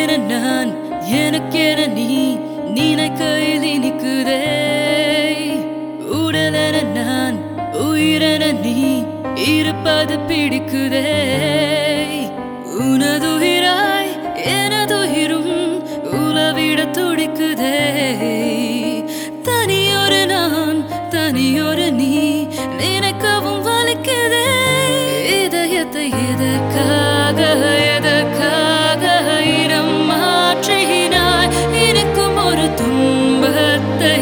எனக்கென நான் எனக்கென நீ நினைக்கையில் இனிக்குதே உடலென நான் உயிரென நீ இருப்பது பிடிக்குதே உனதுயிராய் எனதுயிரும் உலவிட துடிக்குதே தனியொரு நான் தனியொரு நீ நினைக்கவும் வலிக்குதே இதயத்தை எதற்காக எதற்காக இடம் மாற்றினாய் எனக்கும் ஒரு துன்பத்தை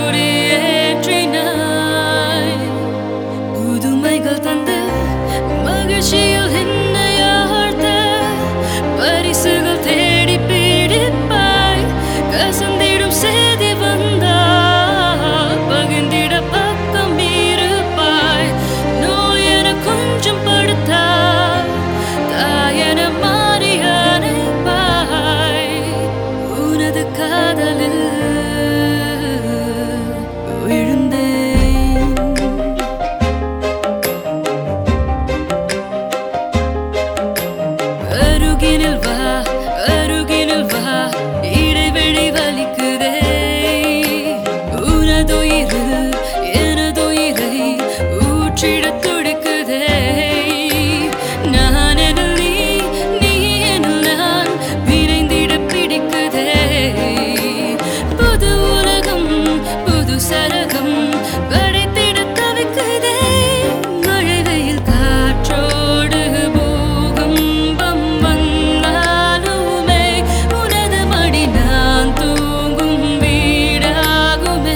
குடியேற்றினாய் புதுமைகள் தந்து மகிழ்ச்சியில் என்னை ஆழ்த்த பரிசுகள் தேடி பீடிப்பாய் கசந்திடும் செய்தி வந்தால் பகிர்ந்திட பக்கம் இருப்பாய் நோய் என கொஞ்சம் படுத்தாய் தாயென மாறி அணைப்பாய் உனது காதலில் விழுந்தேன் அருகினில் வா அருகினில் வா இடைவெளி வலிக்குதே உனதுயிரு எனதுயிரை ஊற்றிட துடிக்குதே நான் எனில் நீ நீ எனில் நான் விரைந்திட பிடிக்குதே புது உலகம் புது சரகம் படைத்திட தவிக்குதே மழை வெயில் காற்றோடு பூகம்பம் வந்தாலுமே உனது மடி நான் தூங்கும் வீடாகுமே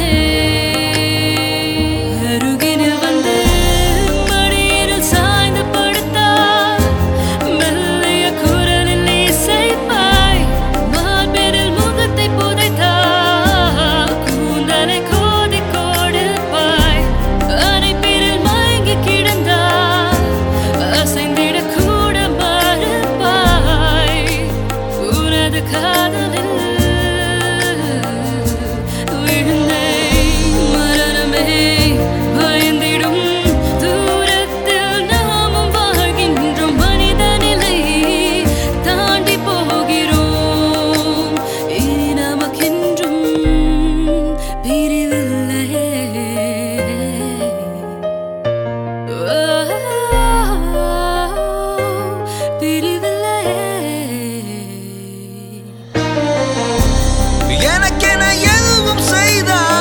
அருகினில் வந்து மடியினில் சாய்ந்து படுத்தால் மெல்லிய குரலில் இசைப்பாய் மார்பினில் முகத்தை புதைத்தால் கூந்தலை கோதி கொடுப்பாய் அணைப்பினில் மயங்கி கிடந்தால் அசைந்திட கூட மறுப்பாய் உனது காதலில் விழுந்தேன் மரணமே பயந்திடும் தூரத்தில் நாமும் வாழ்கின்றோம் மனித நிலை தாண்டி போகிறோம் இனி நமக்கென்றும் பிரிவில்லையே பிரிவில்லையே எனக்கென எதுவும் செய்தாய்